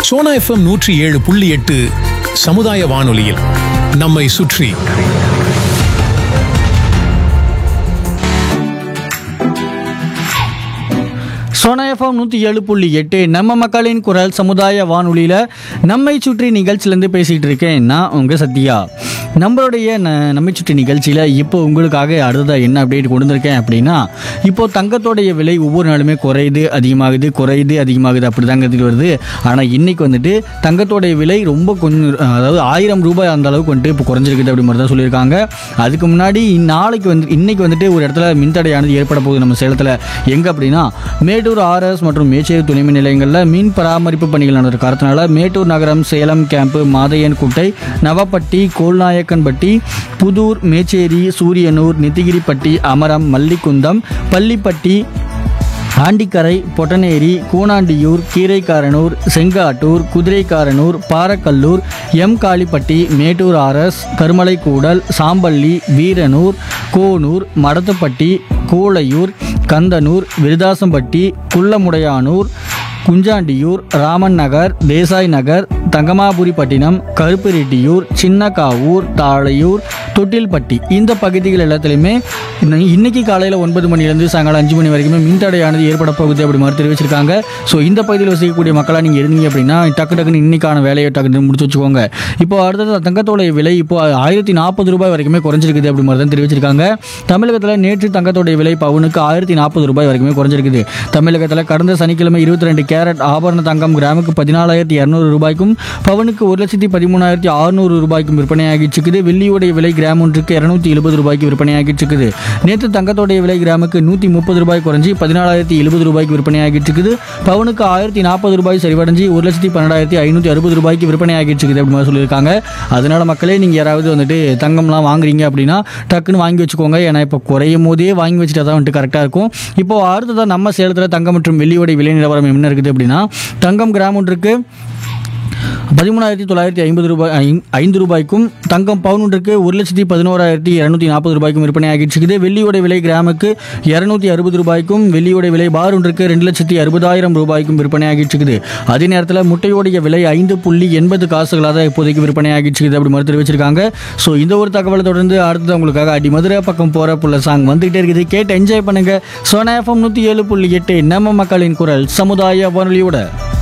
Sona FM நூற்றி ஏழு புள்ளி எட்டு சமுதாய வானொலியில் நம்மை சுற்றி சோனா எஃப்எம் நூற்றி ஏழு புள்ளி எட்டு நம்ம மக்களின் குரல் சமுதாய வானொலியில் நம்மை சுற்றி நிகழ்ச்சியிலேருந்து பேசிகிட்டு இருக்கேன் நான் உங்கள் சத்யா நம்மளுடைய ந நம்மை சுற்றி நிகழ்ச்சியில் இப்போ உங்களுக்காக அடுத்ததாக என்ன அப்டேட் கொண்டு வந்திருக்கேன் அப்படின்னா இப்போ தங்கத்தோடைய விலை ஒவ்வொரு நாளுமே குறையுது அதிகமாகுது குறையுது அதிகமாகுது அப்படி தாங்க இருந்துட்டு வருது ஆனால் இன்னைக்கு வந்துட்டு தங்கத்தோடைய விலை ரொம்ப கொஞ்சம் அதாவது ஆயிரம் ரூபாய் அந்த அளவுக்கு வந்துட்டு இப்போ குறைஞ்சிருக்குது அப்படி மாதிரி தான் சொல்லியிருக்காங்க அதுக்கு முன்னாடி நாளைக்கு வந்து இன்னைக்கு வந்துட்டு ஒரு இடத்துல மின்தடையானது ஏற்பட போகுது நம்ம சேலத்தில் எங்கே அப்படின்னா மேட்டூர் ஆர்எஸ் மற்றும் மேச்சேரி துணைமின் நிலையங்களில் மீன் பராமரிப்பு பணிகள் நடந்த காரணத்தினால மேட்டூர் நகரம் Salem camp Mathaiyan Kuttai Navapatti Kolnayakkanpatti Pudur Mecheri Suriyanur Nithigiripatti Amaram Mallikundam Pallipatti Andikarai Pottaneri Koonandiyur Keeraikaranur Sengattur Kuthiraikaranur Parakkallur M Kalipatti Mettur R S Karumalaikoodal Sampalli Veeranur Konur Madathupatti Koolaiyur Kandanur Viruthasampatti Kullamudaiyanur Kunjandiyur Raman Nagar Desai Nagar Thangamapuripattinam Karuppureddiyur Chinnakavur Thazhaiyur Thottilpatti இந்த பகுதிகள் எல்லாத்துலேயுமே இன்ன- இன்னைக்கு காலையில் ஒன்பது மணிலேருந்து சாயங்காலம் அஞ்சு மணி வரைக்குமே மின்தடையானது ஏற்பட போகுது அப்படி மாதிரி தெரிவிச்சிருக்காங்க ஸோ இந்த பகுதியில் வசிக்கக்கூடிய மக்களாக நீங்கள் இருந்தீங்க அப்படின்னா டக்கு டக்குன்னு இன்னைக்கான வேலையை டக்குன்னு முடிச்சு வச்சுக்கோங்க இப்போ அடுத்தது தங்கத்தோடைய விலை இப்போ ஆயிரத்தி நாற்பது ரூபாய் வரைக்குமே குறைஞ்சிருக்குது அப்படி மாதிரி தான் தெரிவிச்சிருக்காங்க தமிழகத்தில் நேற்று தங்கத்தோடைய விலை பவுனுக்கு ஆயிரத்தி நாற்பது ரூபாய் வரைக்குமே குறைஞ்சிருக்குது தமிழகத்தில் கடந்த சனிக்கிழமை இருபத்தி ரெண்டு கேரட் ஆபரண தங்கம் கிராமுக்கு பதினாலாயிரத்தி இரநூறு ரூபாய்க்கும் பவனுக்கு ஒரு லட்சத்தி பதிமூணாயிரத்தி அறுநூறு ரூபாய்க்கும் விற்பனையாகிட்டு இருக்குது வெள்ளியோடைய விலை கிராம் ஒன்றுக்கு இரநூத்தி எழுபது ரூபாய்க்கு விற்பனையாகிட்டு இருக்குது நேற்று தங்கத்தோடைய விலை கிராமுக்கு நூற்றி முப்பது ரூபாய் குறைஞ்சி பதினாலாயிரத்தி எழுபது ரூபாய்க்கு விற்பனையாகிட்டு இருக்குது பவுனுக்கு ஆயிரத்தி நாற்பது ரூபாய் சரிவடைஞ்சு ஒரு லட்சத்தி பன்னெண்டாயிரத்தி ஐநூற்றி அறுபது ரூபாய்க்கு விற்பனையாகிட்டு இருக்குது அப்படி மாதிரி சொல்லியிருக்காங்க அதனால மக்களே நீங்கள் யாராவது வந்துட்டு தங்கம்லாம் வாங்குறீங்க அப்படின்னா டக்குன்னு வாங்கி வச்சுக்கோங்க ஏன்னா இப்போ குறையும் போதே வாங்கி வச்சுட்டா தான் வந்துட்டு கரெக்டாக இருக்கும் இப்போ அடுத்ததான் நம்ம சேலத்தில் தங்கம் மற்றும் வெள்ளியோட விலை நிலவரம் என்ன இருக்குது அப்படின்னா தங்கம் கிராம் ஒன்றுக்கு பதிமூணாயிரத்தி தொள்ளாயிரத்தி ஐம்பது ரூபாய் ஐ- ஐந்து ரூபாய்க்கும் தங்கம் பவுன் ஒன்றுக்கு ஒரு லட்சத்தி பதினோராயிரத்தி இரநூத்தி நாற்பது ரூபாய்க்கும் விற்பனை ஆகிட்டு இருக்குது வெள்ளியோட விலை கிராமுக்கு இரநூத்தி அறுபது ரூபாய்க்கும் வெள்ளியோட விலை பார் ஒன்றுக்கு ரெண்டு லட்சத்தி அறுபதாயிரம் ரூபாய்க்கும் விற்பனை ஆகிட்டு இருக்குது அதே நேரத்தில் முட்டையோடைய விலை ஐந்து புள்ளி எண்பது காசுகளாக தான் இப்போதைக்கு விற்பனை ஆகிட்டு இருக்குது அப்படி மாதிரி தெரிவிச்சிருக்காங்க ஸோ இந்த ஒரு தகவலை தொடர்ந்து அடுத்தது உங்களுக்காக அடி மதுரை பக்கம் போகிற புள்ள சாங் வந்துகிட்டே இருக்குது கேட்டு என்ஜாய் பண்ணுங்க சோனா எஃப்எம் நூற்றி ஏழு புள்ளி எட்டு நம்ம மக்களின் குரல் சமுதாய வானொலியோட